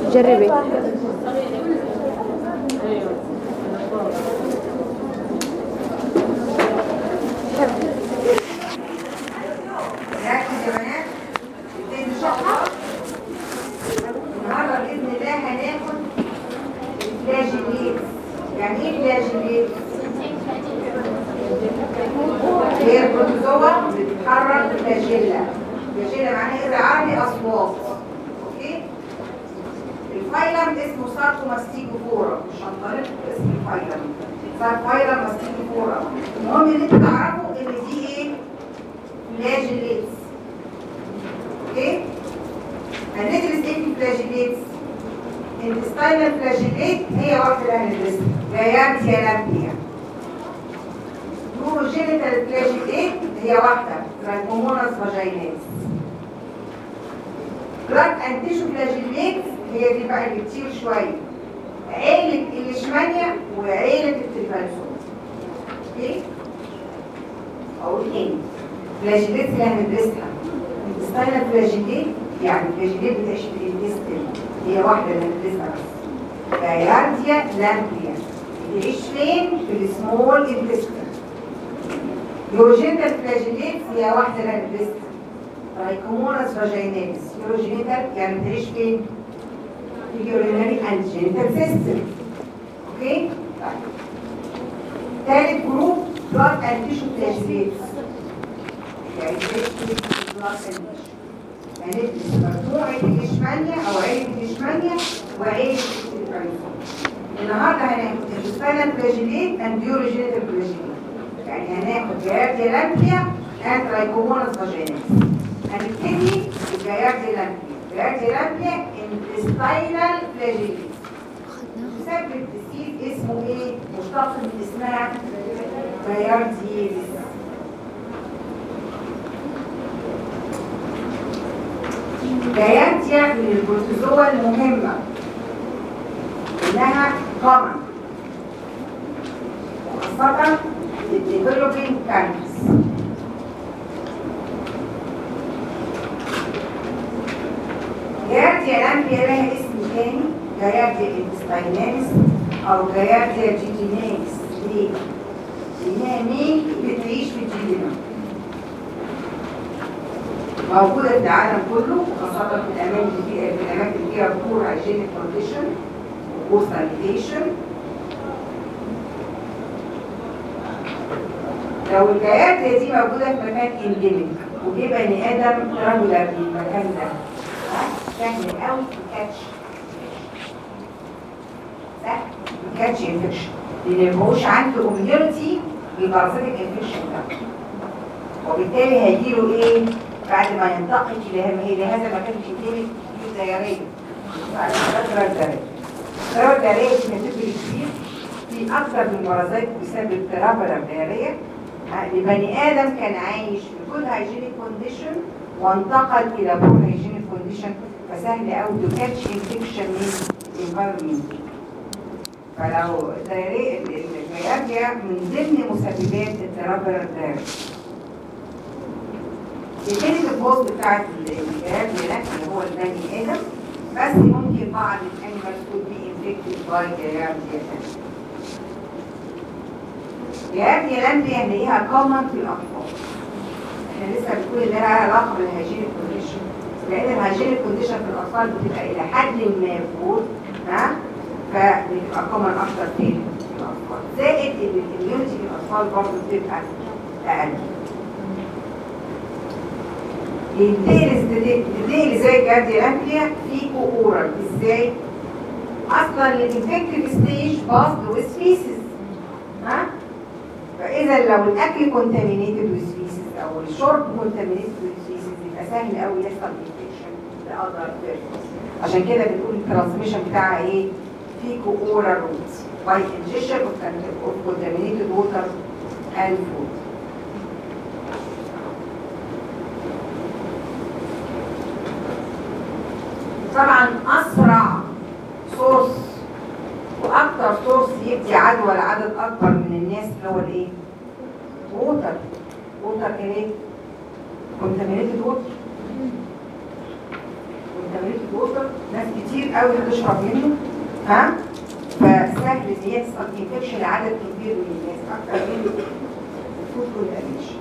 جربي ركز يا بنات نبتدي نشرحها النهارده باذن الله هناخد الفلاجيليت يعني ايه فلاجيليت؟ هي البروتوزوا بتتحرك فلاجيلا فلاجيلا معناها ايه بالعربي اصوات اوكي الفايلم اسمه ساركوماستيكوفورا مش هنطلق اسم الفايلم ساركوفايلم ماستيكوفورا المهم ان انتوا تعرفوا ان دي ايه فلاجيليتس اوكي هندرس ايه في فلاجيليتس الانتستاينال فلاجيليت هي واحده اللي هندرسها جاياتيا لامبيا يوروجينيتال فلاجيليت هي واحده ترايكوموناس فاجيناليس بلاك انتيشو فلاجيليت هي دي بقى اللي كتير شويه عيله الليشمانيا وعيله التريبانسوم اوكي اقول تاني فلاجيليت اللي هندرسها الستاينال فلاجيليت يعني فلاجيليت بتعيش في الانتستين هي واحده اللي هندرسها بس جايارديا لامبيا بتعيش فين في السمول انتستين يوروجينتال فلاجيليت هي واحده اللي هندرسها ترايكوموناس فاجيناليس يوروجينتال يعني بتعيش فين في اليورينري اند جينيتال سيستم اوكي طيب ثالث جروب بلاد اند تيشو فلاجيليتس يعني هندرس مجموعة الليشمانيا أو عيلة الليشمانيا وعيلة التريبانيزوم النهاردة هناخد السبانال فلاجيليت اند يوروجينيتال فلاجيليت يعني هناخد جيارديا لامبيا اند ترايكوموناس فاجيناليس هنبتدي بجيارديا لامبيا جيارديا لامبيا انتستاينال فلاجيليت مسبب ديسيز اسمه ايه؟ مشتق من اسمها جيارديزيس جيانتيا من البروتوزوا المهمة إنها common وخاصة الديفلوبينج countries جيارديا لامبيا لها اسم تاني جيارديا انتستايناليس أو جيارديا جيجيناليس ليه؟ لأنها مين بتعيش في الجيجينا موجودة في العالم كله خاصة في الأماكن اللي فيها في الأماكن اللي فيها بور هايجينيك كونديشن وبور سانيتيشن لو الجيات دي موجودة في مكان انديميك وجه بني آدم رجل في المكان ده ها؟ سهل قوي الكاتش سهل الكاتش انفكشن لأن مبقوش عنده اميونيتي للبارازيتك انفكشن ده وبالتالي هيجيله ايه؟ بعد ما ينتقل الى الى هذا المكان الانتيمي في دياريه بعد فتره الدرجه فتره الدرجه بتبقى كتير في اكثر من مرضات بسبب ترابل الدياريه لبني ادم كان عايش في جود هايجينيك كونديشن وانتقل الى بور هايجينيك كونديشن فسهل قوي تو كاتش انفكشن من الانفايرمنت فلو الدياريه الجيارجيا من ضمن مسببات الترابل الدياريه الكلمة البوز بتاعت الجهاز هناك اللي هو البني آدم بس ممكن بعض الانيمالز could be infected by جهاز جهاز لامبيا هنلاقيها common في الأطفال احنا لسه بنقول ان لها علاقة بالهيجينيك كونديشن لأن الهيجينيك كونديشن في الأطفال بتبقى إلى حد ما فوق ها فبتبقى common أكتر في الأطفال زائد إن الإميونيتي في الأطفال برضه بتبقى أقل ينتقل ازاي جارديا لامبليا فيكو اورال ازاي اصلا الانفكتيف ستيج باص ويز فيسز ها فاذا لو الاكل كونتامينيتد ويز فيسز او الشرب كونتامينيتد ويز فيسز يبقى سهل قوي يحصل انفكشن لاذر بيرسونز عشان كده بنقول الترانسميشن بتاعها ايه فيكو اورال روت باي انجكشن اوف كونتامينيتد ووتر اند فود طبعا اسرع سورس واكتر سورس يدي عدوى لعدد اكبر من الناس اللي هو الايه ووتر ووتر ايه كونتامينيتد ووتر كونتامينيتد ووتر ناس كتير قوي هتشرب منه ها فسهل ان يحصل انفكشن لعدد كبير من الناس اكتر من الفود كونتامينيشن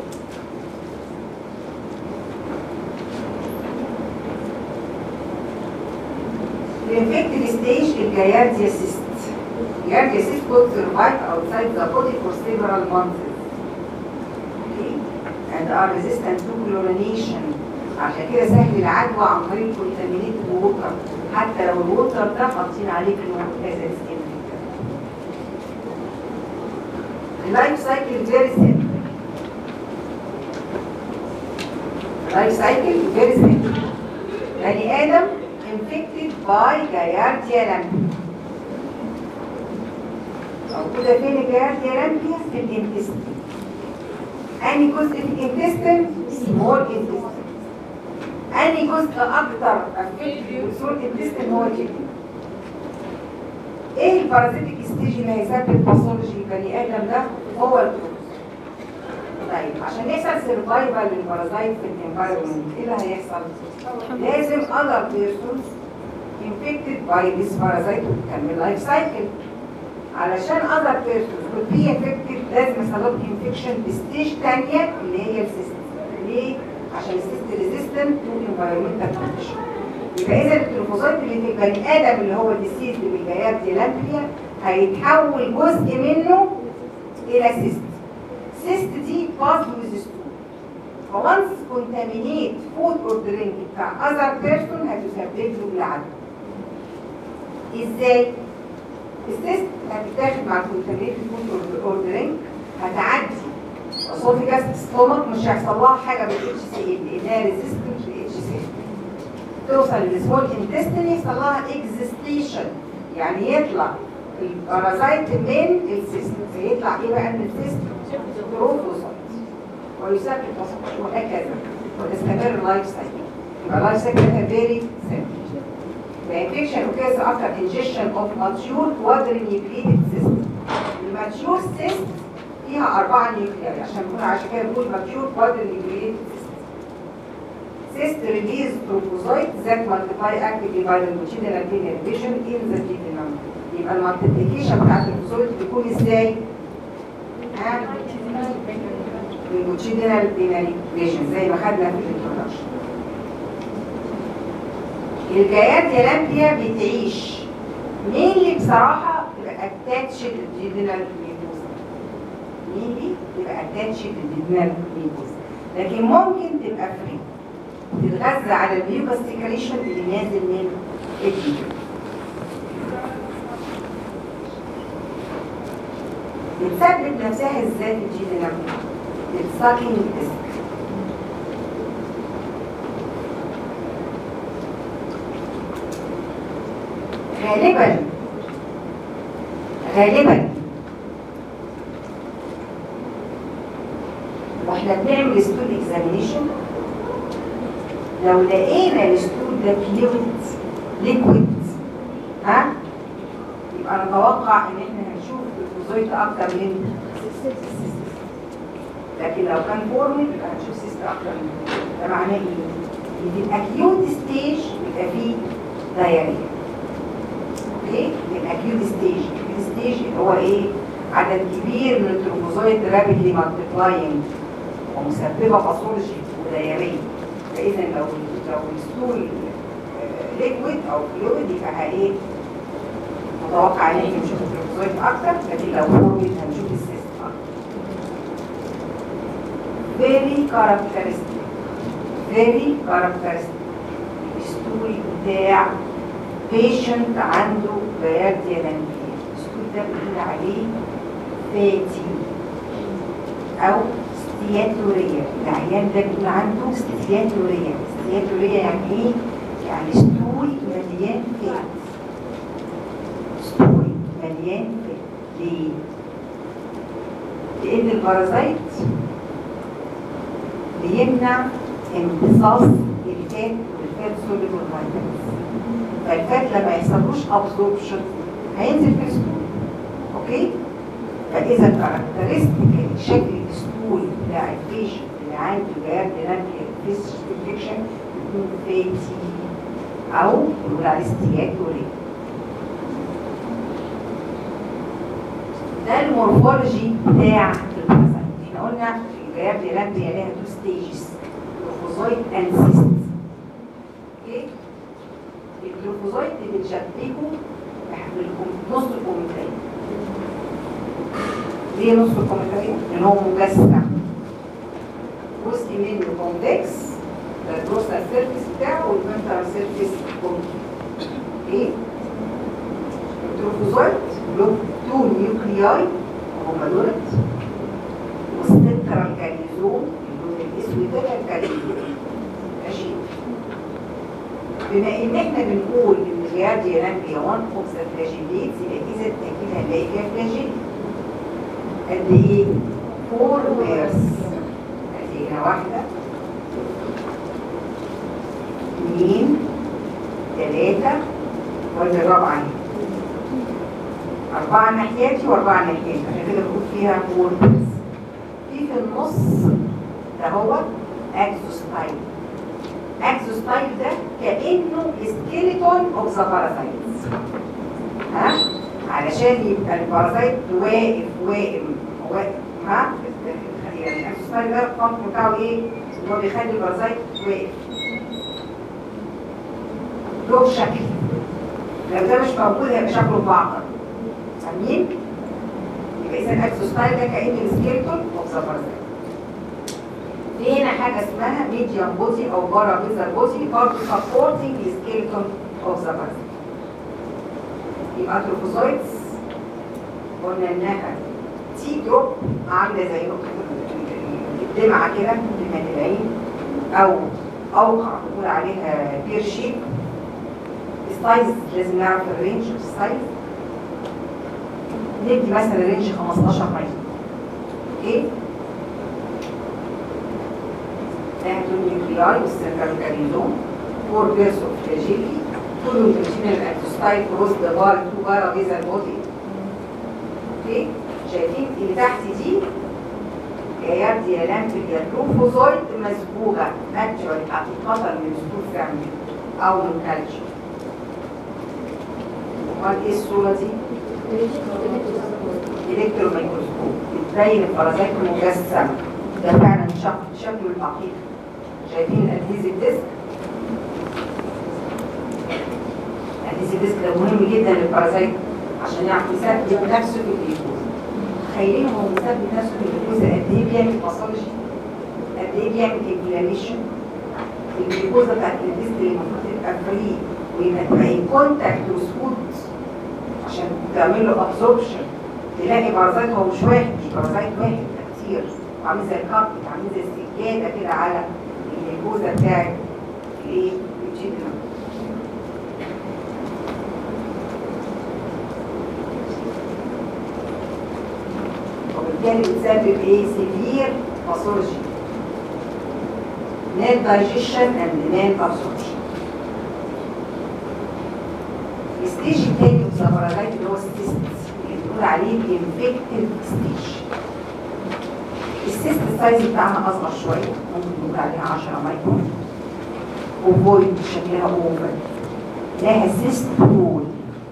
الانفكتد ستيج الجيارديا سيست الجيارديا سيست could survive outside the body for several months okay? and are resistant to chlorination عشان كده سهل العدوى عن طريق الكونتامينيتد ووتر حتى لو الووتر ده حاطين عليه كلور اساس اللايف سايكل فيري سيمبل اللايف سايكل فيري سيمبل بني ادم infected by Giardia lampia موجودة فين الجيارديا لامبيا؟ في الانتستين أنهي جزء في الانتستين؟ سمول انتستين أنهي جزء أكتر affected بسول انتستين هو الكدني ايه البارازيتيك ستيج اللي هيسبب باثولوجي البني ادم ده هو الكروز طيب عشان يحصل سرفايفل للبارازايت في الانفايرمنت ايه اللي هيحصل؟ لازم other persons infected by this parasite وتكمل لايف سايكل علشان other persons could be infected لازم يحصل لهم infection بستيج تانية اللي هي السيست ليه؟ عشان السيست ريزيستنت تو environmental condition يبقى اذا التروفوزايت اللي في البني ادم اللي هو الديسيز بالجيارتي لامبيا هيتحول جزء منه الى سيست سيست دي باز ويز ستون فوانس كونتامينيت فود اور درينك بتاع اذر بيرسون هتسبب له العدوى ازاي؟ السيست هتتاخد مع الكونتامينيت فود اور درينك هتعدي اسوفيجاس ستومك مش هيحصل لها حاجه بالاتش سي ال لانها ريزيستنت للاتش سي ال توصل للسمول انتستين يحصل لها اكزيستيشن يعني يطلع البارازايت من السيست فيطلع ايه بقى من السيست تروفوسايت ويسبب تصحيح وهكذا وتستمر اللايف سايكل يبقى اللايف سايكل ده فيري سيمبل The infection occurs after ingestion of mature quadrinucleated cyst. الماتيور cyst فيها أربعة نيوكلياي عشان نكون عشان كده بنقول mature quadrinucleated cyst. Cyst release trophozoite that multiply actively by the longitudinal linear division in the duodenum. يبقى المالتيبليكيشن بتاعت التروفوزويت بيكون ازاي؟ ها؟ longitudinal linear division زي ما خدنا في الانترودكشن. الجيات يا لامبيا بتعيش مين اللي بصراحة تبقى اتاتش للجيدنال ميكوزا مين دي تبقى اتاتش للجيدنال ميكوزا لكن ممكن تبقى فري تتغذى على الميوكا سيكريشن اللي نازل من الجيدنال بتثبت نفسها ازاي في الجيدنال الساكينج ديسك غالبا غالبا واحنا بنعمل ستول اكزامينيشن لو لقينا الستول ده فلويد ليكويد ها يبقى نتوقع ان احنا هنشوف الفوزويت اكتر من لكن لو كان فورمال يبقى هنشوف سيست اكتر من ده معناه ايه؟ ان في الاكيوت ستيج بيبقى فيه دايريا اوكي الاكيوت ستيج الاكيوت ستيج اللي هو ايه عدد كبير من التروفوزويت رابيدلي مالتيبلاينج ومسببه باثولوجي ودياريه فاذا لو لو الستول ليكويد او فلويد يبقى ايه متوقع ان احنا نشوف التروفوزويت اكتر لكن لو فورميد هنشوف السيست اكتر very characteristic very characteristic الستول بتاع بيشنت عنده جيارديا لامبيا السكول ده بنقول عليه فاتي او ستياتوريا العيان ده بنقول عنده ستياتوريا ستياتوريا يعني ايه؟ يعني ستول مليان فات ستول مليان فات ليه؟ لان البارازايت بيمنع امتصاص الفات والفات سوليبل فيتامينز فالفات لما يحصلوش ابزوربشن هينزل في الستول اوكي فاذا كاركترستيك شكل الستول بتاع البيشنت اللي عنده جهاز لامبيا فيس انفكشن يكون فاتي او بنقول عليه استياج وري ده المورفولوجي بتاع البارازايت احنا قلنا الجياب دي لابديا ليها تو ستيجز تروفوزويد اند سيست اوكي التروفوزويد اللي بتشبكه نص الكوميترين ليه نص الكوميترين؟ لان هو مجسم جزء منه كونفكس ده الدوسر سيرفيس بتاعه والفنترال سيرفيس كونكيف ايه؟ التروفوزويد له تو نيوكلياي وهم دولت والسنترال كاليزوم اللون الاسود ده الكاليزوم ماشي بما ان احنا بنقول ان الجارديا لامبيا 1 اوف ذا فلاجيليتس يبقى اذا اكيد هنلاقي فيها فلاجيل قد ايه؟ فور بيرز ادي هنا واحده اثنين ثلاثه وادي الرابعه اهي أربعة ناحياتي وأربعة ناحيتي عشان كده بقول فيها فور بيرز في في النص ده هو اكزوستايل اكزوستايل ده كانه سكيلتون اوف ذا بارازايتس ها علشان يبقى البارازايت واقف واقف واقف ها يعني الاكزوستايل ده البامب بتاعه ايه؟ ان هو بيخلي البارازايت واقف له شكل لو ده مش موجود هيبقى شكله معقد فاهمين؟ يبقى اذا الاكزوستايل ده كانه السكيلتون اوف ذا بارازايت في هنا حاجة اسمها medium body أو paravasal body برضه supporting the skeleton of the body. يبقى التروفوزويدز قلنا إنها تي دروب عاملة زي نقطة الدمعة كده دمعة العين أو أوقع نقول عليها بير شيب السايز لازم نعرف الرينج السايز ندي مثلا رينج 15 متر اوكي النيوكلياي والسنترال كاريزوم فور بيرس اوف فلاجيلي كل الانترسينال اكتوستايل كروس ذا بار تو بارا فيزا بودي اوكي شايفين اللي تحت دي جايات دي لامبليا تروفوزويد مسبوغه اكشوالي حقيقه من ستور فاميلي او من كالتشر امال ايه الصوره دي؟ الكترو ميكروسكوب بتبين البارازيت مجسم ده فعلا شكل شكله الحقيقي شايفين الادهيزيف ديسك الادهيزيف ديسك ده مهم جدا للبارازيت عشان يعرف يثبت نفسه في الجلوكوز تخيلين هو مثبت نفسه في الجلوكوز قد ايه بيعمل باثولوجي قد ايه بيعمل انفلاميشن الجلوكوزا بتاعت الديسك اللي المفروض تبقى فري ويبقى تبقى ان كونتاكت وسكوت عشان تعمل له ابزوربشن تلاقي بارازيت هو مش واحد مش بارازيت واحد ده كتير عامل زي الكاربت عامل زي السجاده كده على الجوزه بتاعت الايه الجبنه وبالتالي بتسبب ايه سيفير باثولوجي نال دايجيشن اند نال ابسوربشن الستيج التاني من الزفرجات اللي هو السيست اللي بنقول عليه الانفكتيف ستيج السيست السايز بتاعها اصغر شويه ممكن نقول عليها 10 مايكرون اوفويد شكلها اوفر لها سيست بول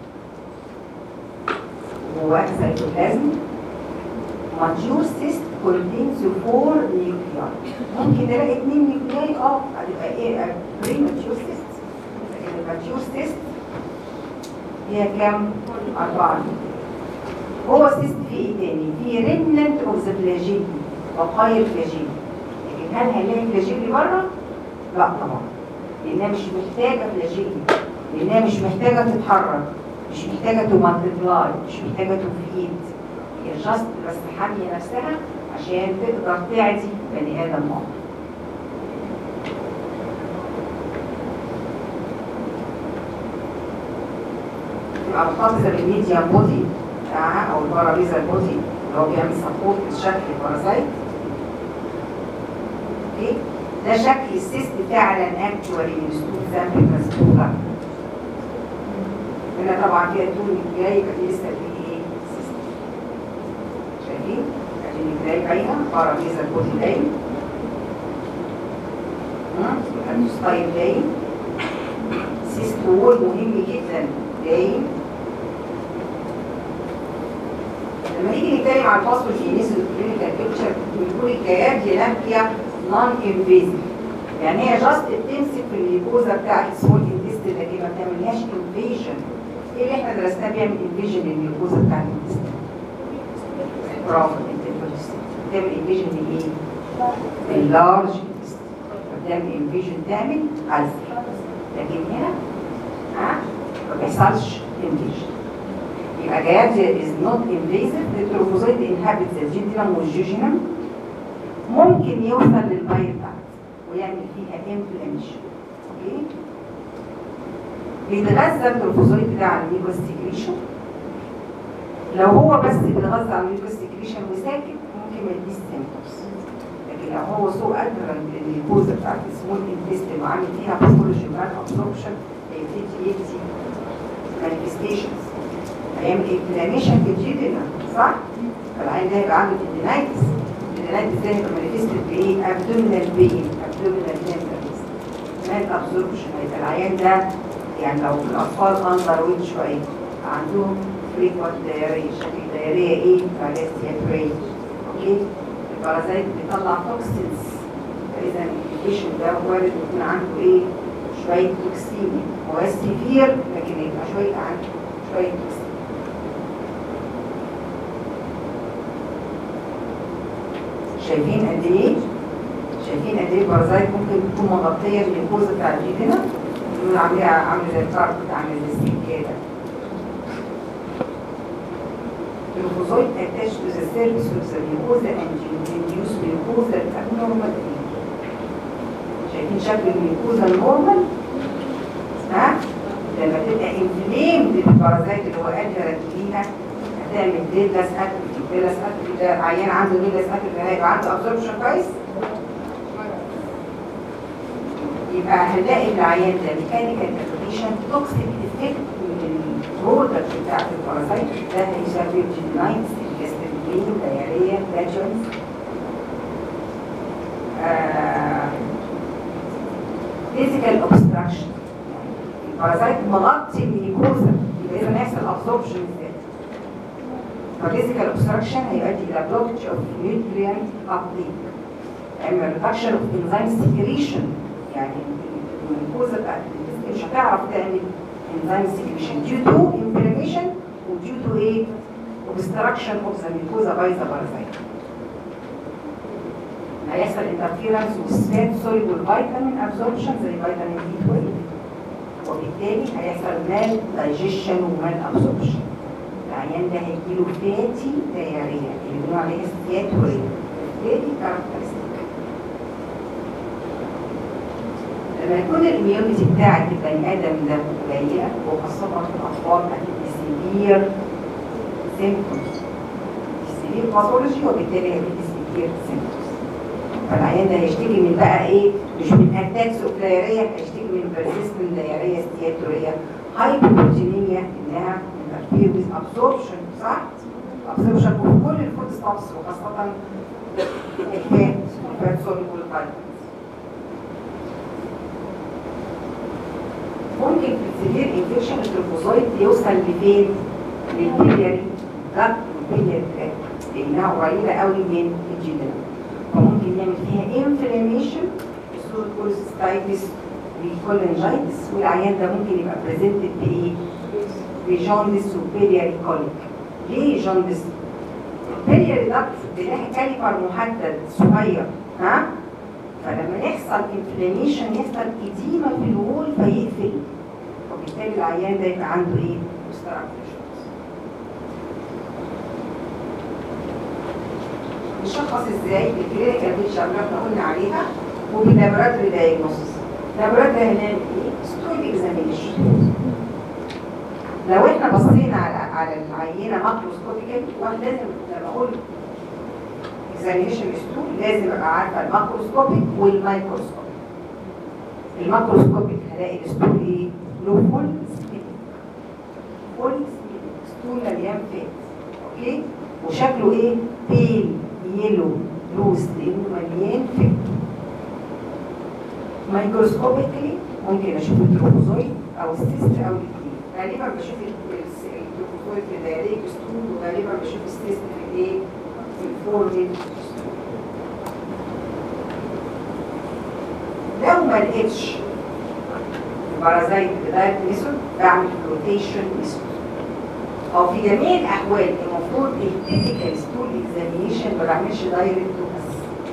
جواها سيتوبلازم ماتيور سيست كونتينز فور نيوكلياي ممكن نلاقي اثنين نيوكلياي اه هتبقى ايه بري ماتيور سيست لكن الماتيور سيست هي كام؟ أربعة هو السيست في ايه تاني؟ في ريمننت اوف ذا فلاجيلي بقايا الفلاجيلي لكن هل هنلاقي فلاجيلي بره؟ لا طبعا لانها مش محتاجه فلاجيلي لانها مش محتاجه تتحرك مش محتاجه تمالتيبلاي مش محتاجه تفيد هي جاست بس حاميه نفسها عشان تقدر تعدي بني ادم اخر تبقى محافظه بالميديا بودي بتاعها او البارابيزا بودي اللي هو بيعمل سبورت لشكل البارازايت اوكي ده شكل السيست فعلا اكتوالي من ستول سامبل مسبوقه هنا طبعا فيها تون الجاي يبقى دي لسه في ايه سيست شايفين ادي الجاي باينه بارابيزا بودي باين ستايل باين السيست وول مهم جدا دايم لما نيجي نتكلم عن الفاسفوجينيس والكلينيكال بيكتشر بنقول الكيارديولامبيا نون انفيزيف يعني هي جاست بتمسك في الجلوكوزا بتاعت السمول انتستين لكن ما بتعملهاش انفيجن ايه اللي احنا درسناه بيعمل انفيجن للجلوكوزا بتاعت الانتستين برافو انت بتعمل انفيجن لايه؟ اللارج انتستين بتعمل انفيجن تعمل ألسر لكن هنا ها ما بيحصلش انفيجن يبقى جهاز is not invasive the trophozoite inhabits the jejunum والجيجينم ممكن يوصل للبايل بتاعته ويعمل فيها inflammation اوكي بيتغذى التروفوزويد بتاع على الميوكوستيكريشن لو هو بس بيتغذى على الميوكوستيكريشن وساكت ممكن ما يديش سيمبتومز لكن لو هو سو ادرى الجلوكوزا بتاعت السمول انتستين وعامل فيها باثولوجي مال ابسوربشن هيبتدي يدي مانيفستيشنز هيعمل انفلاميشن في الجيدنا صح؟ فالعين ده هيبقى عنده تندينايتس التندينايتس ده هيبقى مانيفستد بايه؟ ابدومينال بين ابدومينال تندرنس مال ابسوربشن هيبقى العيان ده يعني لو الاطفال اندر ويت شويه عندهم فريكوانت دايريا شكل دايريا ايه؟ فاليستيا بري اوكي؟ البارازايت بيطلع توكسينز فاذا الانفيشن ده وارد يكون عنده ايه؟ شويه توكسين هو سيفير لكن يبقى شويه عنده شويه توكسين شايفين قد ايه؟ شايفين قد ايه البارازايت ممكن تكون مغطيه الجلوكوز بتاع الجينينا يقول عاملها عامل زي الكاربت عامل زي السين كده Glucozoid attached to the surface of the mucosa and induce mucosal abnormal شايفين شكل الميكوزا النورمال ها لما تبقى انفليمد بالبارازايت اللي هو ادهرت ليها هتعمل ديلاس اتروفي ديلاس اتروفي ده عيان عنده ديلاس اتروفي هيبقى عنده ابزوربشن كويس يبقى هنلاقي العيان ده ميكانيكال ابليكيشن توكسيك افكت من البرودكت بتاعت البارازايت ده هيسبب جينايتس جاستريبين دايريا فلاجونز فيزيكال اوبستراكشن البارازايت مغطي الميكوزا يبقى اذا هيحصل ابسوربشن ازاي ففيزيكال اوبستراكشن هيؤدي الى بلوكج اوف نيوتريانت ابليك اما ريدكشن اوف انزيم سكريشن يعني الميكوزا بتاعت الجسم مش هتعرف تعمل enzyme secretion due to inflammation و due to ايه obstruction of the mucosa by the parasite هيحصل interference with fat soluble vitamin absorption زي فيتامين بي 12 وبالتالي هيحصل مال digestion ومال absorption العيان ده هيجيله فاتي دايريا اللي بنقول عليها ستياتوريا فاتي كاركترستيك لما يكون الاميونيتي بتاعت البني ادم ده قليله وخاصه في الاطفال هتبقى سيفير سيمبتومز سيفير باثولوجي وبالتالي هتبقى سيفير سيمبتومز فالعيان ده هيشتكي من بقى ايه مش من اتاكس اوكلاريه هيشتكي من بيرسيستنت دايريه ستياتوريه هايبوبروتينيميا انها انترفير ويز ابسوربشن صح؟ ابسوربشن في كل الفود ستوبس وخاصه الفات الفات سوليبل فيتامينز ممكن في السيفير انفكشن التروفوزويد يوصل لفين؟ للبيلياري جت والبيلياري تراك لانها قريبه قوي من الجدران فممكن يعمل فيها انفلاميشن بصوره كوليستايتس والكولنجايتس والعيان ده ممكن يبقى بريزنتد بايه؟ بجوندس وبيلياري كوليك ليه جوندس؟ البيلياري ده بنلاقي كاليبر محدد صغير ها؟ فلما يحصل انفلاميشن يحصل اديمه في الوول فيقفل وبالتالي العيان ده يبقى عنده ايه؟ obstructions. نشخص ازاي الكلينيكال بيكتشر اللي احنا قلنا عليها وباللابراتوري دايجنوستس لابراتوري هنعمل ايه؟ ستول اكزامينيشن لو احنا بصينا على على العينه ماكروسكوبيكال واحد لازم لما اقول اكزامينيشن ستول لازم ابقى عارفه الماكروسكوبيك والمايكروسكوبيك الماكروسكوبيك هلاقي الستول ايه؟ له فول سبيد فول سبيد ستول مليان فات اوكي وشكله ايه؟ بيل يلو لوز لانه مليان فات مايكروسكوبيكلي ممكن اشوف التروفوزويد او السيست او الاثنين غالبا بشوف الجلوكوز في الدايريك ستول وغالبا بشوف السيست في الايه في الفورمين لو ما لقيتش البارازايت بداية ميثود بعمل روتيشن ميثود او في جميع الاحوال المفروض التيبيكال ستول اكزامينيشن ما بعملش دايركت بس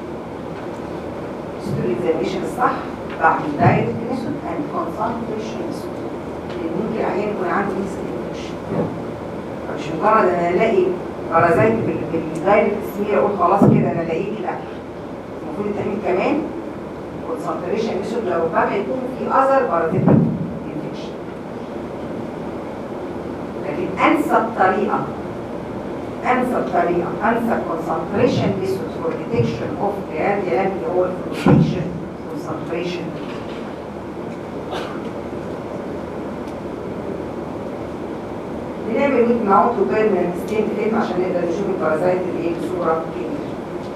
ستول اكزامينيشن الصح بعمل دايركت ميثود اند كونسنتريشن ميثود لان ممكن العيان يكون عنده ميس مش مجرد ان انا الاقي بارازايت بالدايركت سمير اقول خلاص كده انا لقيت الاكل المفروض يتعمل كمان كونسنتريشن ميثود لو ربما يكون في اذر بارازيتيك انفكشن لكن انسب طريقه انسب طريقه انسب كونسنتريشن ميثود فور ديتكشن اوف جهاز هو الفلوتيشن كونسنتريشن بنعمل ويت ماونت وبيرمننت ستين فيلم عشان نقدر نشوف البارازايت اللي ايه بصوره كبيره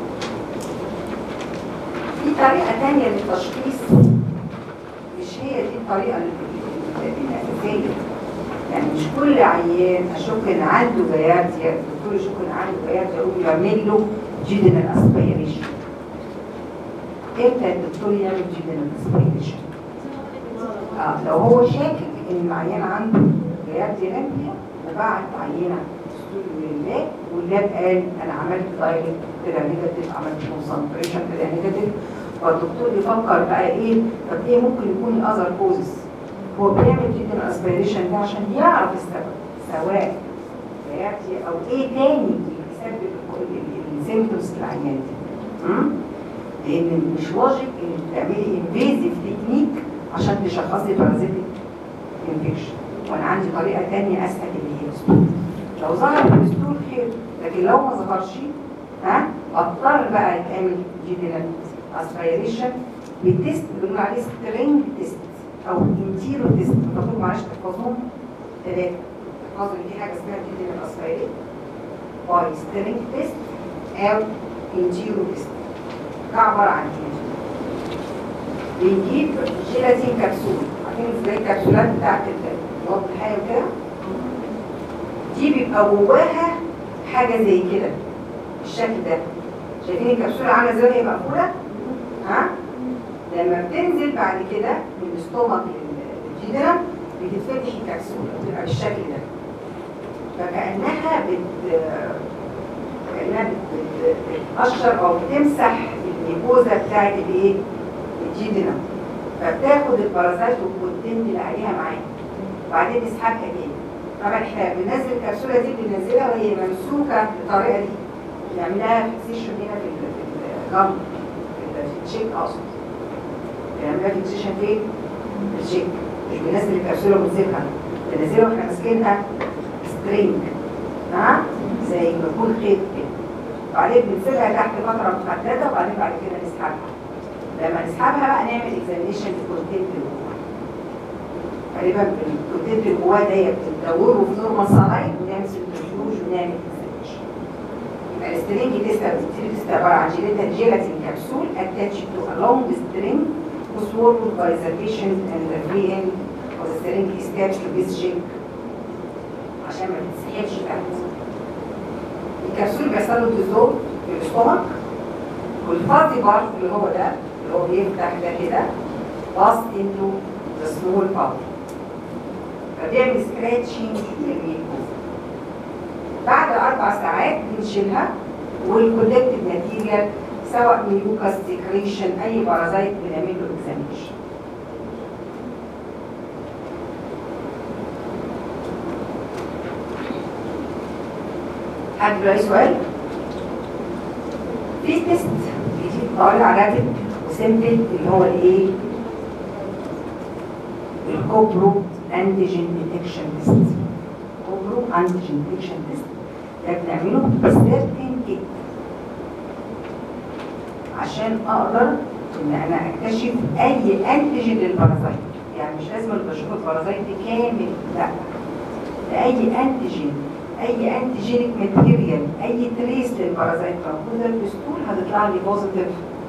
في طريقه ثانيه للتشخيص مش هي دي الطريقه الاساسيه يعني مش كل عيان اشك ان عنده بيارتيا الدكتور يشك ان عنده بيارتيا يقول يعمل له جيدنال اسبيريشن امتى الدكتور يعمل جيدنال اسبيريشن اه لو هو شاكك ان العيان عنده بيارتيا لامبيا وبعت عينه لله واللاب قال انا عملت دايركت طلع نيجاتيف عملت كونسنتريشن طلع نيجاتيف فالدكتور يفكر بقى ايه طب ايه ممكن يكون الاذر كوزز هو بيعمل جدا اسبيريشن ده عشان يعرف السبب سواء بياتي او ايه تاني يسبب السيمبتومز العيان دي لان مش لوجيك انك تعملي انفيزيف تكنيك عشان تشخصي بارازيتيك انفكشن وانا عندي طريقه ثانيه اسهل اللي هي الستول لو ظهر الستول خير لكن لو ما ظهرش ها اضطر بقى يتعمل جيدينال اسبيريشن بالتست بنقول عليه سترينج تيست او انتيرو تيست المفروض معلش تحفظهم ثلاثه تحفظوا ان في حاجه اسمها جيدينال اسبيريشن باي سترينج تيست او انتيرو تيست ده عباره عن ايه؟ بنجيب جيلاتين كبسول عارفين ازاي الكبسولات بتاعت المواد الحيه وكده دي بيبقى جواها حاجه زي كده بالشكل ده شايفين الكبسوله عامله ازاي وهي مقفوله ها لما بتنزل بعد كده من الاستومك الجدرة بتتفتح الكبسوله بتبقى بالشكل ده فكانها بت كانها بت- بتقشر او بتمسح الميكوزا بتاعت الايه الجدرة فبتاخد البارازيت والكونتين اللي عليها معاها وبعدين نسحبها تاني طبعا احنا بننزل الكبسوله دي بننزلها وهي ممسوكه بالطريقه دي نعملها فيكسيشن هنا في ال- في الجم في الشيك اقصد بنعملها فيكسيشن فين؟ في الشيك مش بننزل الكبسوله ونسيبها بننزلها واحنا ماسكينها سترينج ها زي ما يكون خيط كده وبعدين بنسيبها تحت فتره محدده وبعدين بعد كده نسحبها لما نسحبها بقى نعمل اكزامينشن للكونتنت اللي جوه غالبا الكونتنت اللي جواه ده بتدوره في نورمال سلاين ونعمل سنترفيوج ونعمل اكزامينشن يبقى السترينج تيست او السترينج تيست عباره عن جيلاتين جيلاتين كبسول attached to a long string swallowed by the patient and the free end of the string is attached to this jig عشان ما تتسحبش تحت الكبسول بيحصل له ديزولف في الاستومك والفاضي بارت اللي هو ده اللي هو بيفتح ده كده باص انتو ذا سمول بارت فبيعمل سكراتشنج للميكوزا بعد اربع ساعات بنشيلها والكولكتيف ماتيريال سواء ميوكاس سكريشن اي بارازايت بنعمل له اكزامينشن حد له اي سؤال؟ في تيست جديد طالع رابد وسيمبل اللي هو الايه؟ الكوبرو انتيجين ديتكشن تيست كوبرو انتيجين ديتكشن تيست ده بنعمله بسيرتين كيت عشان اقدر ان انا اكتشف اي انتيجين للبارازايت يعني مش لازم بشوف البارازايت كامل لا ده اي انتيجين اي انتيجينيك ماتيريال اي تريس للبارازايت موجوده في الستول هتطلع لي بوزيتيف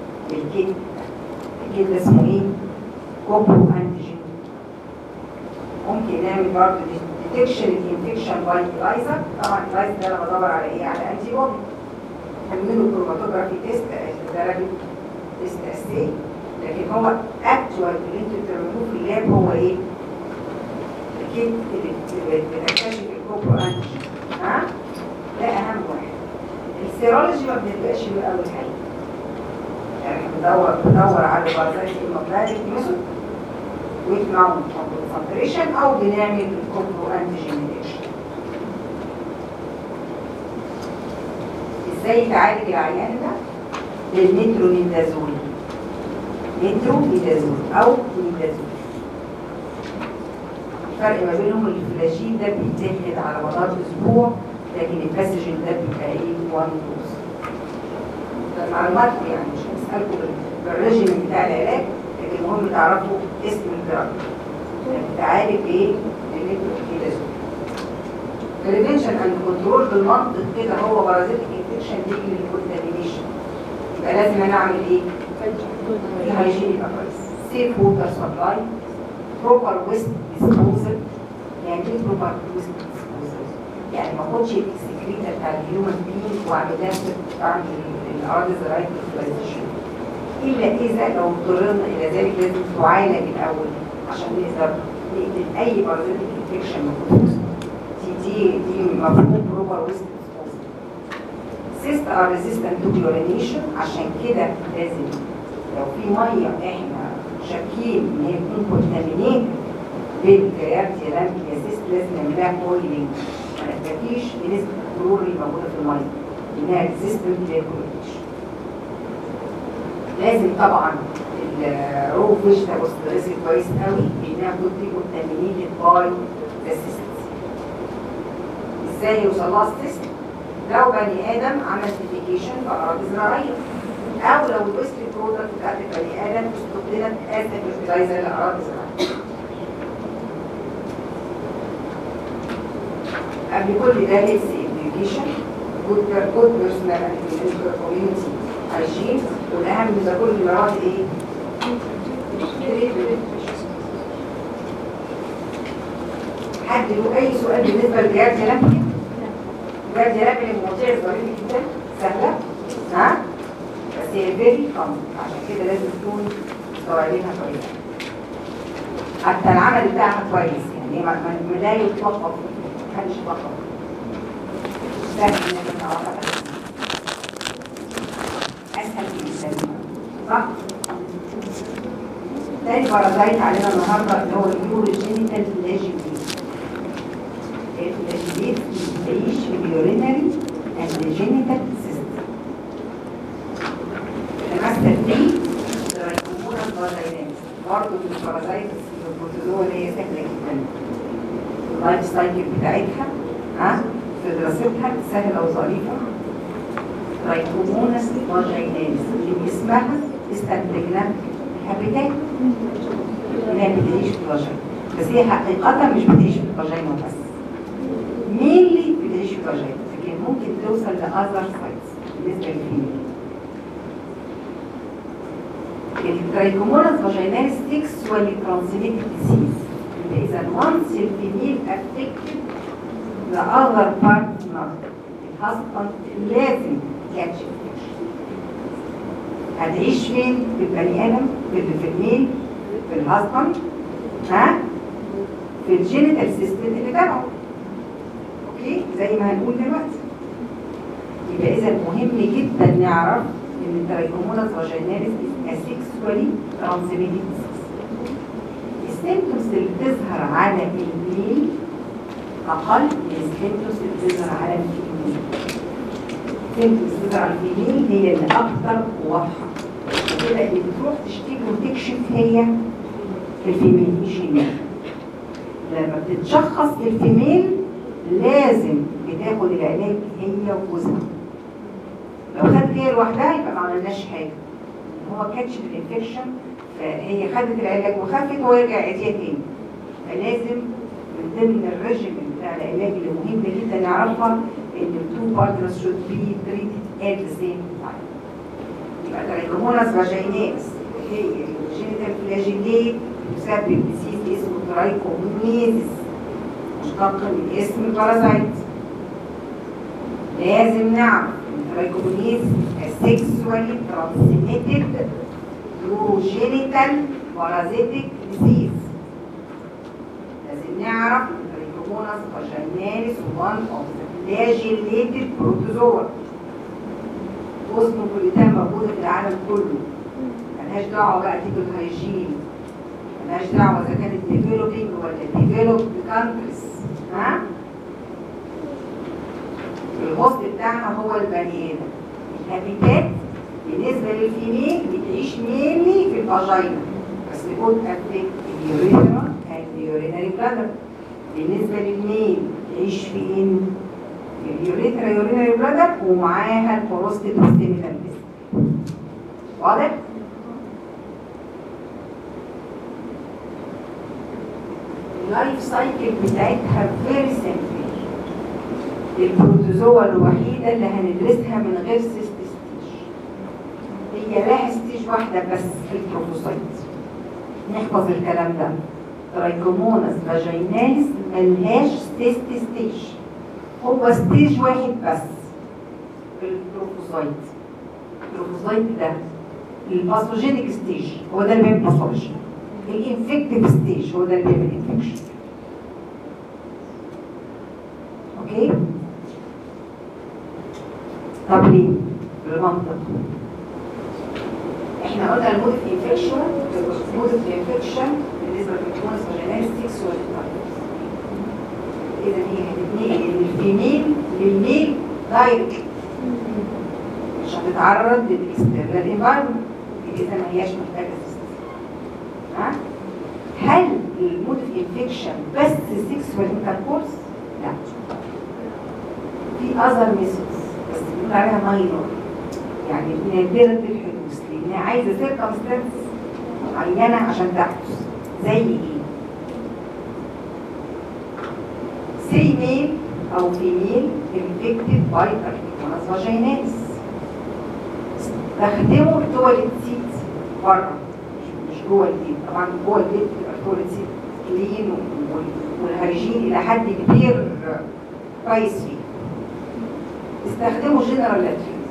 الكيت الكيت ده اسمه ايه؟ كوبرو انتيجين ممكن نعمل برضه ديتكشن الانفكشن باي الايزر طبعا الايزر ده انا بدور على ايه على انتي بودي هنعمله كروماتوجرافي تيست درجه تيست اسي لكن هو اكتوال اللي انتوا بتعملوه في اللاب هو ايه؟ اكيد بتكتشف الكوبرو انتي ها؟ ده اهم واحد السيرولوجي ما بنبقاش له اول حاجه يعني بندور بندور على بارازايت المقلاري ميثود ويت ماونت كونسنتريشن او بنعمل الكوبرو انتيجين ديتكشن ازاي تعالج العيان ده بالمترونيدازول مترونيدازول او ميدازول الفرق ما بينهم الفلاجين ده بيتاخد على مدار اسبوع لكن الباسجين ده بيبقى ايه وان دوز ده معلوماتكم يعني مش هنسالكم بالريجيم بتاع العلاج لكن المهم تعرفوا اسم الدرج بتعالج بايه؟ بالمترونيدازول بريفنشن اند كنترول بالمنطق كده هو بارازيتيك انفكشن بيجي من الكونتامينيشن يبقى لازم انا اعمل ايه؟ الهايجين يبقى كويس سيف ووتر سبلاي بروبر ويست ديسبوزل يعني ايه بروبر ويست ديسبوزل؟ يعني ما اخدش الاكسكريتا بتاع الهيومن بينج واعمل لها اعمل الاراضي الزراعيه فيرتلايزيشن الا اذا لو اضطررنا الى ذلك لازم تعالج الاول عشان نقدر نقتل اي بارازيتيك انفكشن موجود دي دي دي مفهوم بروبر ويست ديسبوزل سيست ار ريزيستنت تو كلورينيشن عشان كده لازم لو في ميه احنا شاكين ان هي تكون كونتامينيت بالكرياتيا لامبيا سيست لازم نعملها بويلنج ما نكتفيش بنسبه الكلور اللي موجوده في الميه انها ريزيستنت للكلورينيشن لازم طبعا الرو فيجيتابلز تدرسي كويس قوي انها تكون دي كونتامينيتد باي ذا سيست ازاي يوصل لها السيست لو بني ادم عمل ديفيكيشن في اراضي زراعيه او لو الويست برودكت بتاعت البني ادم استخدمت از فيرتلايزر لاراضي زراعيه قبل كل ده هيلث education جود جود بيرسونال اند كوميونتي هايجين والاهم من ده كل المرات ايه؟ حد له اي سؤال بالنسبه لجهاز لمبي؟ جهاز لمبي المواضيع ظريفه جدا سهله ها؟ بس هي فيري كومن عشان كده لازم تكون مستوعبينها كويس حتى العمل بتاعها كويس يعني ما ما- ما لا يتوقف محدش يتوقف سهل انك تعرفها اسهل من الانسان صح؟ تاني بارازايت علينا النهارده اللي هو اليوروجينيتال فلاجيليت الفلاجيليت بيعيش في اليورينري اند جينيتال سيستم الماستر دي ترايكومونا فاجينات برضه من البارازايت البروتوزوا اللي هي سهله جدا اللايف سايكل بتاعتها ها في دراستها سهله وظريفه ترايكوموناس فاجيناليس اللي باسمها استنتجنا الهابيتات انها بتعيش في الفاجينا بس هي حقيقة مش بتعيش في الفاجينا بس مينلي بتعيش في الفاجينا لكن ممكن توصل لأذر سايتس بالنسبة للفيميل الترايكوموناس فاجيناليس سيكسوالي ترانسميتد ديسيز إذا once الفيميل affected the other partner الهاسبند لازم كاتش هتعيش فين في البني ادم في في الميل في الهاسبند ها في الجينيتال سيستم اللي تبعه اوكي زي ما هنقول دلوقتي يبقى اذا مهم جدا نعرف ان الترايكوموناس فاجيناليس اسيكسوالي ترانسميتد السيمتومز اللي بتظهر على الميل اقل من السيمتومز اللي بتظهر على الفيميل السيمتومز اللي بتظهر على الفيميل هي اللي اكتر وواضحه كده اللي بتروح تشتكي وتكشف هي الفيميل مش الميل لما بتتشخص الفيميل لازم بتاخد العلاج هي وجوزها لو خدت هي لوحدها يبقى ما عملناش حاجه هو كاتش الانفكشن فهي خدت العلاج وخفت وهو يرجع يعيديها تاني فلازم من ضمن الريجيم بتاع العلاج اللي مهم جدا نعرفها ان التو بارتنرز should be treated at the same time يبقى ترايكوموناس فاجينيس هي الجينيتال فلاجيليت تسبب ديسيز اسمه ترايكومونيزيس مشتق من اسم البارازايت لازم نعرف ان الترايكومونيز سيكسوالي ترانسميتد through genital parasitic disease لازم نعرف ان الترايكوموناس فاجيناليس one of the flagellated protozoa كوزموبوليتان موجودة في العالم كله ملهاش دعوة بقى تيجي الهيجين ملهاش دعوة إذا كانت ديفلوبينج ولا ديفلوبد كانتريز ها الهوست بتاعها هو البني آدم الهابيتات بالنسبة للفيميل بتعيش مينلي في الفاجينا بس بيكون افكت اليوريثرا اند اليورينري بلادر بالنسبة للميل تعيش فين؟ اليوريثرا يورينري بلادر ومعاها البروستيت ستيمينال واضح؟ اللايف سايكل بتاعتها فيري سيمبل البروتوزوا الوحيدة اللي هندرسها من غير سيست ستيج هي لها ستيج واحدة بس في البروتوسايت نحفظ الكلام ده ترايكوموناس فاجيناليس ملهاش سيست ستيج هو ستيج واحد بس في البروتوسايت البروتوسايت ده الباثوجينيك ستيج هو ده اللي بيعمل باثولوجي الانفكتيف ستيج هو ده اللي بيعمل انفكشن اوكي طب ليه بالمنطق احنا قلنا المود انفكشن المود انفكشن بالنسبه للكونس فاجينال سيكسوال اذا هي هتتنقل من الفيميل للميل دايركت مش هتتعرض للاكسترنال انفايرمنت اذا ما هياش محتاجه سيستم ها هل المود انفكشن بس سيكسوال انتركورس لا في اذر ميثودز بس بنقول عليها ماينور يعني نادرة الحدوث لان عايزه سيركمستانس معينه عشان تحدث زي ايه؟ سي ميل او فيميل انفكتد باي تراكيكوناس فاجيناليس استخدموا التواليت سيت بره مش مش جوه البيت طبعا جوه البيت بتبقى التواليت سيت كلين والهيجين الى حد كبير كويس فيه استخدموا جنرال لاترين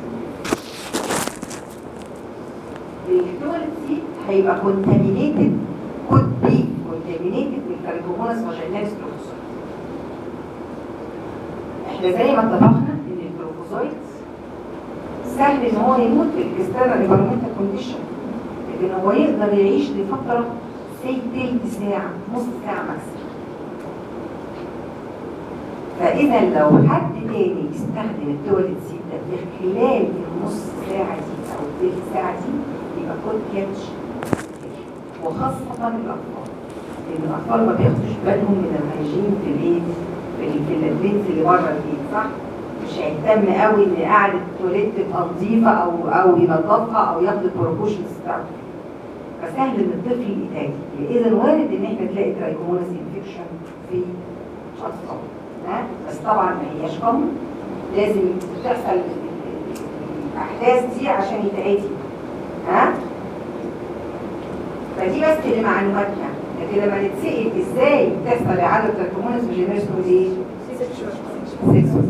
التواليت سيت هيبقى كونتامينيتد كود بي كونتامينيتد بالكاريكوموناس فاجيناليس بروفوسايت احنا زي ما اتفقنا ان البروفوسايت سهل ان هو يموت بالاكسترنال انفيرمنتال كونديشن لكن هو يقدر يعيش لفتره سي تلت ساعه نص ساعه ماكسيموم فاذا لو حد تاني استخدم التواليت سيت ده في خلال النص ساعه دي او التلت ساعه دي يبقى كود كاتش وخاصه الاطفال لان الاطفال ما بياخدوش بالهم من الهيجين في الايه في في البيت اللي بره البيت صح مش هيهتم قوي ان قعده التواليت تبقى نظيفه او او ينظفها او ياخد البروبوشنز بتاعته فسهل ان الطفل يتاذي اذا وارد ان احنا نلاقي ترايكوموناس انفكشن في اطفال ها بس طبعا ما هياش كومن لازم تحصل الاحداث دي عشان يتعدي ها فدي بس لمعلوماتنا لكن لما نتسأل ازاي بتحصل اعاده تراكمونس فاجيناليس دي ايه؟ سيكسوال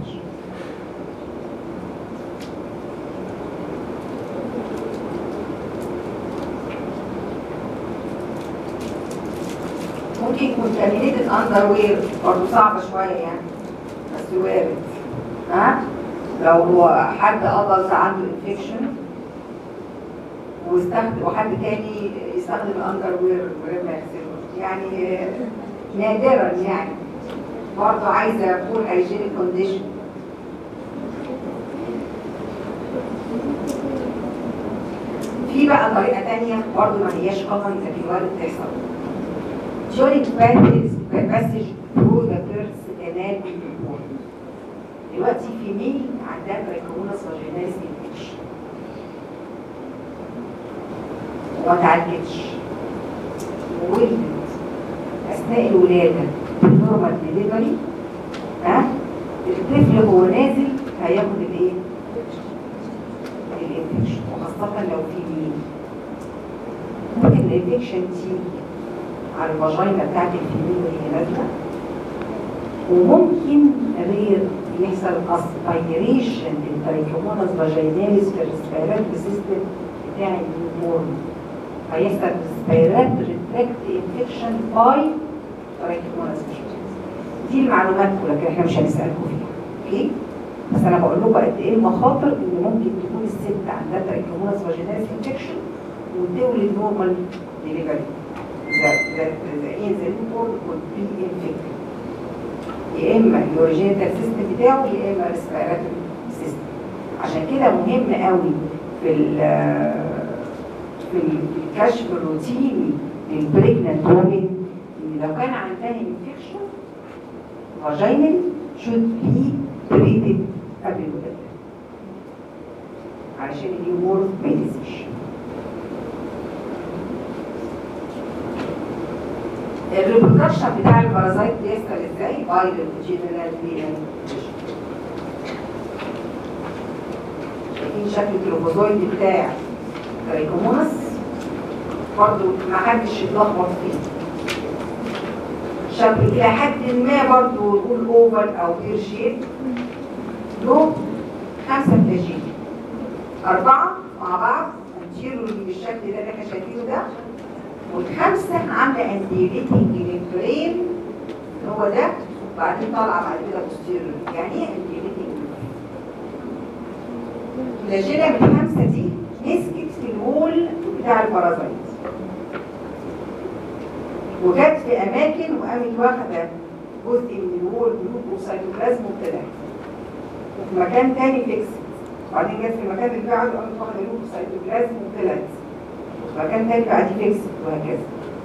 ممكن كونتامينيتد اندر وير برضه صعبه شويه يعني بس وارد ها لو هو حد ادلت عنده انفكشن واستخدم وحد تاني يستخدم الاندر وير من غير ما يغسله يعني آه، نادرا يعني برضه عايزه فول هايجينيك كونديشن في بقى طريقه تانية برضه ما هياش كومن لكن وارد تحصل during passage passage through the birth canal in the womb. دلوقتي في ميل عندها تراكموناس فاجيناليس انفكشن وما تعالجتش وولدت اثناء الولاده بالنورمال ديليفري ها الطفل هو نازل هياخد الايه؟ الانفكشن وخاصه لو في ميل ممكن الانفكشن تيجي على الفاجينا بتاعت الفيميل وهي نازله وممكن غير يحصل اسبيريشن للتريكوموناس فاجيناليس في الريسبيراتوري سيستم بتاع النيوبورن هيحصل ريسبيراتوري تراكت انفكشن باي تريكوموناس فاجيناليس دي المعلومات لكن احنا مش هنسالكم فيها اوكي بس انا بقول لكم قد ايه المخاطر ان ممكن تكون الست عندها تريكوموناس فاجيناليس انفكشن وتولد نورمال ديليفري the, the, the, in the newborn would be infected يا اما اليوريجينيتال سيستم بتاعه يا اما الريسبيراتوري سيستم عشان كده مهم قوي في ال في الكشف الروتيني للبريجننت وومن ان لو كان عندها انفكشن فاجينال should be treated قبل الولاده علشان النيوبورن ما يتأذيش الريبرودكشن بتاع البارازايت بيحصل ازاي؟ باي الجينرال شايفين شكل الكروموزويد بتاع التريكومونس برضه ما حدش يتلخبط فيه شكل الى حد ما برضه نقول اوفر او بير شيب له خمسه فلاجيل اربعه مع بعض انتيرو بالشكل ده اللي احنا شايفينه ده والخمسة عاملة انديليتنج للبرين هو ده وبعدين طالعة بعد كده بوستيريور يعني ايه انديليتنج الفلاجيلا من الخمسة دي مسكت في الوول بتاع البارازايت وجت في أماكن وقامت واخدة جزء من الوول جلوب وسيتوبلازم وطلعت وفي مكان تاني فيكس وبعدين جت في المكان اللي بعده قامت واخدة جلوب وسيتوبلازم وطلعت مكان تاني بعد فيكس وهكذا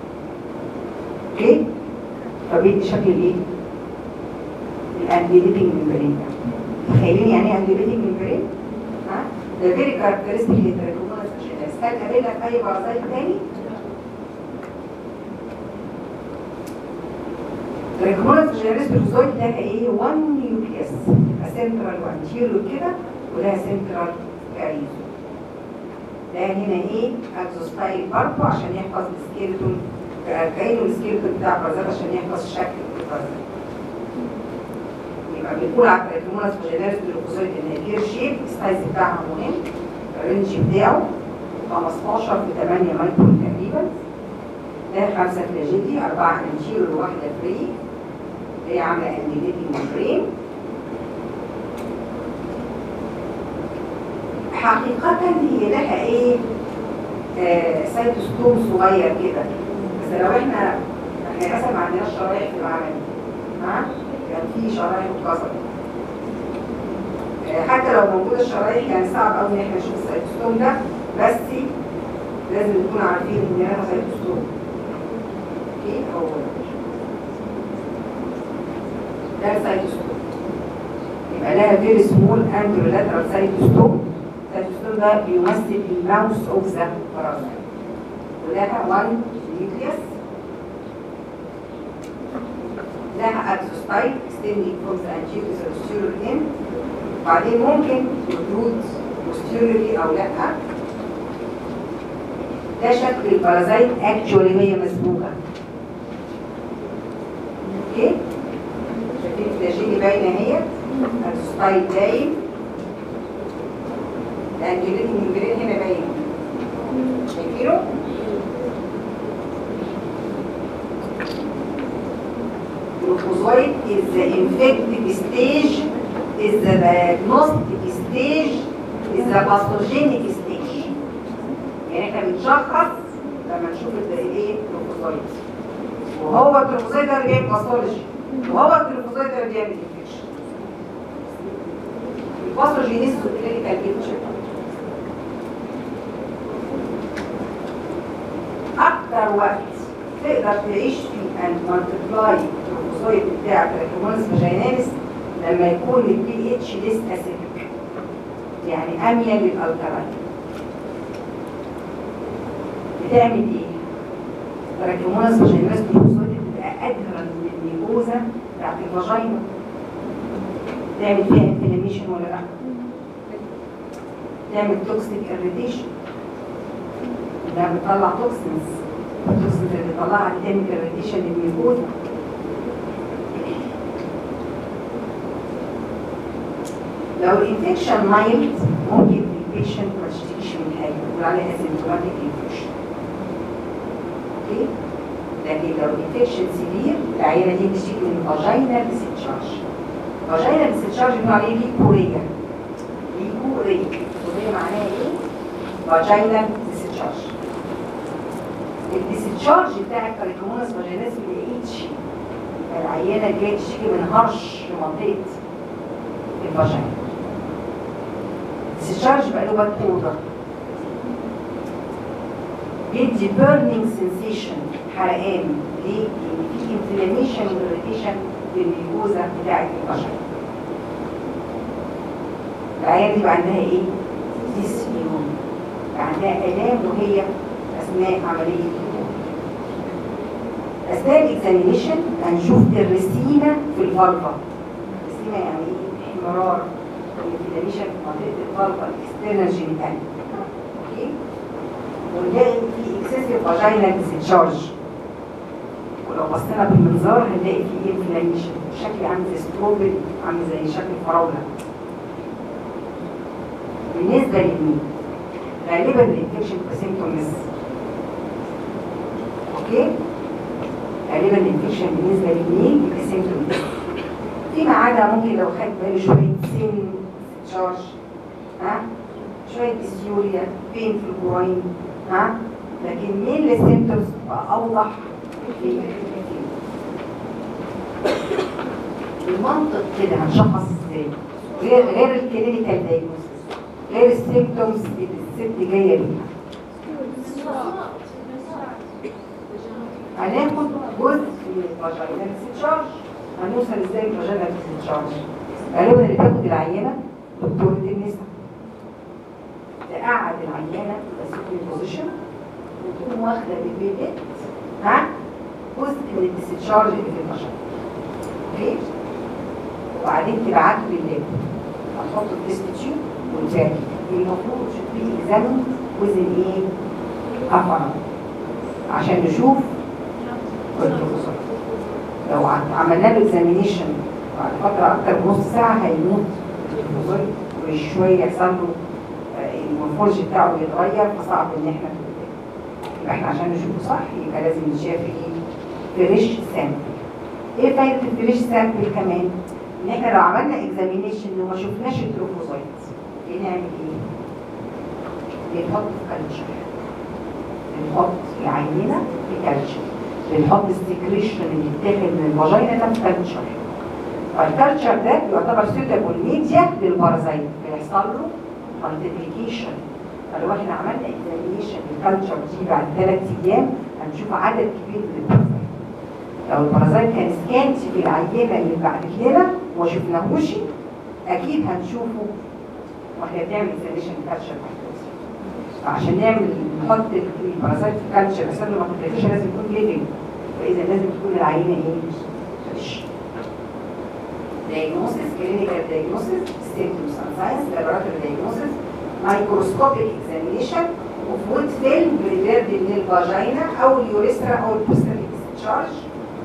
اوكي فبيدي شكل ايه الانديليتنج ممبرين تخيلين يعني ايه انديليتنج ممبرين ها ده فيري كاركترستيك للتراكموناس فاجيناليس هل قابلها في اي بارازايت تاني التراكموناس فاجيناليس بالريزولت ده ايه 1 نيوكليس سنترال وانتيريور كده وده سنترال كاريزو ده هنا ايه اكزوستايل برضه عشان يحفظ السكيلتون كانه السكيلتون بتاع البرازيل عشان يحفظ شكل البرازيل يبقى بنقول على التريكوموناس فاجيناليس باللوكوزويد ان هي كير شيب السايز بتاعها مهم الرينج بتاعه 15 في 8 مايكرون تقريبا ده خمسه فلاجيتي اربعه انشيرو وواحده فري هي عامله انديليتنج ممبرين حقيقة هي لها ايه آه سيتوستوم صغير كده بس لو احنا احنا للاسف ما عندناش شرايح في العمل ها كان في شرايح اتكسرت آه حتى لو موجودة الشرايح يعني صعب قوي ان احنا نشوف السيتوستوم ده بس لازم نكون عارفين ان لها سيتوستوم اوكي هو ده السيتوستوم يبقى لها فيري سمول اندرولاترال سيتوستوم السيتوستوم ده بيمثل الماوس اوف ذا بارازايت ولها 1 نيوكليوس لها اكسوستايت extending from the anterior to the posterior end بعدين ممكن تبرود posteriorly او لا ده شكل البارازايت اكشولي وهي مسبوكه اوكي شايفين الفلاجيلي باينه اهي اكسوستايت دايم الانجليتنج ممبرين هنا باين شايفينه Glucozoid is the infective stage, is the diagnostic stage, is the pathogenic stage. يعني احنا بنشخص لما نشوف الايه الجلوكوزويد وهو الجلوكوزويد ده اللي بيعمل باثولوجي وهو الجلوكوزويد ده اللي بيعمل انفكشن الباثوجينيس والكلينيكال بيكتشر اكتر وقت تقدر تعيش فيه and multiply الجلوكوزويد بتاع التراكمونس فاجيناليس لما يكون البي اتش ليس اسيدك يعني اميل للالكالاين بتعمل ايه؟ التراكمونس فاجيناليس الجلوكوزويد بتبقى ادهرن من الميكوزا بتاعت الفاجينا تعمل فيها انفلاميشن ولا لا؟ تعمل توكسيك اريتيشن ده بتطلع توكسينز التوكسينز اللي بتطلعها بتعمل اريتيشن للميكوزا لو الانفكشن مايلد ممكن البيشنت ما تشتكيش من حاجه نقول عليها اسيمتوماتيك انفكشن اوكي لكن لو الانفكشن سيفير العينه دي بتشتكي من فاجينال ديسشارج فاجينال ديسشارج بنقول عليه ليكوريا ليكوريا ليكوريا معناها ايه؟ فاجينال ديسشارج الديسشارج بتاع الكاريكومونس فاجيناس ما لقيتش العيانه اللي جايه تشتكي من هرش في منطقه الفاجينا الديسشارج بقى له باد اوردر بيدي بيرنينج سensation حرقان ليه؟ لان في انفلاميشن واريتيشن للميكوزا بتاعت الفاجينا العيان دي بقى عندها ايه؟ ديسميون عندها الام وهي اثناء عمليه الدخول اثناء الاكزامينيشن هنشوف الرسيمه في الفالفا الرسيمه يعني ايه؟ احمرار الانفلاميشن في منطقه الفالفا الاكسترنال جينيتال اوكي ونلاقي في اكسسيف فاجينال ديسشارج ولو بصينا بالمنظار هنلاقي في انفلاميشن شكل عامل زي ستروبري عامل زي شكل الفراوله بالنسبه للمين غالبا الانفكشن سيمتومز اوكي غالبا الانفكشن بالنسبه للمين بيبقى سيمتومز فيما عدا ممكن لو خد باله شويه سن تشارج ها شويه ديسيوريا بين في الجوين ها لكن مين السيمتومز بقى اوضح في الانفكشن بالمنطق كده هنشخص ازاي غير غير الكلينيكال دايجنوستس غير السيمتومز اللي الست جايه بيها هناخد جزء من الفاجينال ديسشارج هنوصل ازاي للفاجينال ديسشارج غالبا اللي بياخد العينه دكتوره النساء تقعد العينه في بوزيشن وتقوم واخده بالبيبت ها جزء من الديسشارج اللي في الفاجينا اوكي وبعدين تبعته لللاب هتحط التست تيوب والباقي المفروض تشوفيه اكزامن وزن ايه؟ افرا عشان نشوف التروفوزايت لو عملنا له اكزامينيشن بعد فتره اكتر من نص ساعه هيموت التروفوزايت وشويه يحصل له آه، المورفولوجي بتاعه يتغير فصعب ان احنا نتابعه. يبقى احنا عشان نشوفه صح يبقى لازم نشاف ايه؟ فريش سامبل ايه فايده الفريش سامبل كمان؟ ان احنا لو عملنا اكزامينيشن وما شفناش التروفوزايت بنعمل ايه؟ بنحط في كالتشر بنحط العينه في كالتشر بنحط السكريشن اللي بيتاخد من الفاجينا ده في كالتشر فالكالتشر ده يعتبر سيوتابل ميديا للبارازايت بيحصل له مالتيبليكيشن فلو احنا عملنا اكزامينيشن للكالتشر دي بعد ثلاث ايام هنشوف عدد كبير من البارازايت لو البارازايت كان سكانت في العينه اللي بعد كده وما شفناهوش اكيد هنشوفه واحنا بنعمل اكزامينيشن للكالتشر عشان نعمل نحط البارازايت في الكالتشر بس قبل ما كنتش لازم يكون ليفنج فاذا لازم تكون العينه ايه؟ فريش diagnosis, clinical diagnosis, symptoms and signs, laboratory diagnosis, microscopic examination of wood film prepared من الفاجينا او اليوريثرا او البوستري discharge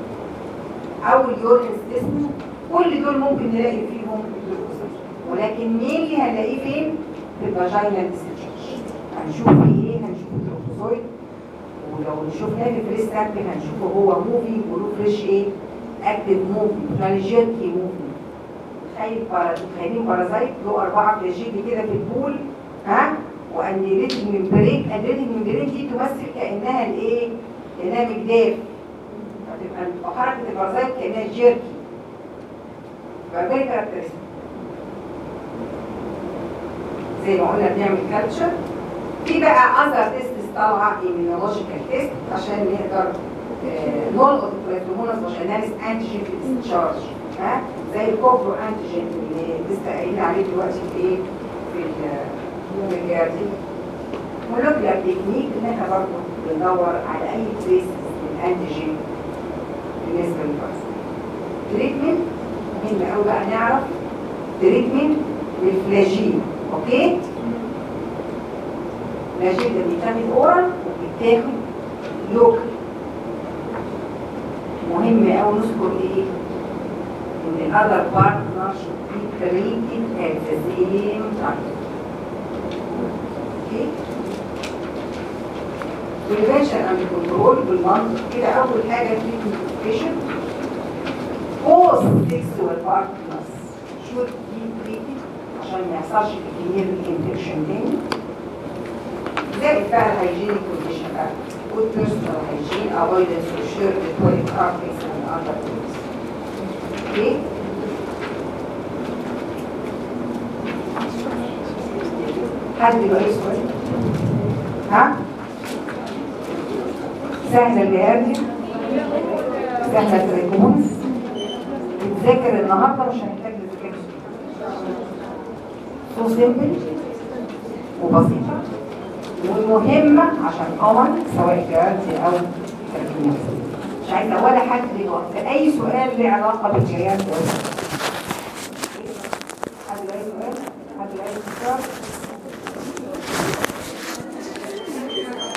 او اليورين سيستم كل دول ممكن نلاقي فيهم الجلوكوز ولكن مين اللي هنلاقيه فين؟ في الفاجينا discharge هنشوف فيه ايه؟ هنشوف التروفوزويد ولو شفناه في فريس سامبل هنشوفه هو موفي وله فريش ايه؟ اكتف موفي يعني جيركي موفي تخيل تخيلين بارازايت له اربعه فلاجيل كده في البول ها وانديليتنج ممبرين انديليتنج ممبرين دي تمثل كانها الايه؟ كانها مجداف فتبقى حركه البارازايت كانها جيركي يبقى فيري كاركترستيك زي ما قلنا بنعمل كالتشر في بقى اذر تيست طالعه ايميونولوجيكال تيست عشان نقدر نلقط البلاتومونس وشاناليس انتيجين في الديسشارج ها زي الكوبرو انتيجين اللي لسه قايلين عليه دلوقتي في ايه في الجاردي مولكيولار تكنيك ان احنا برضه بندور على اي تريس للانتيجين بالنسبه للفيروس تريتمنت مهم قوي بقى نعرف تريتمنت للفلاجيل اوكي فلاجيل ده بيتاخد اورال وبيتاخد لوكال مهم قوي نذكر ايه ان الاذر بارت partner should be treated at the same time. Okay? prevention and control بالمنطق كده أول حاجة treatment patient both sexual partners should be treated عشان ما يحصلش كتير infection تاني زائد بقى الهيجينيك كونديشن بقى good personal hygiene avoidance of shared toilet artifacts and other things okay حد يبقى له سؤال ها سهل الجهاد سهل التريكونس تذاكر النهارده مش هنحتاج نذاكر سو سيمبل وبسيطه والمهمه عشان قمر سواء جهاز او تريكونس مش عايزه ولا حد يبقى في اي سؤال له علاقه بالجهاز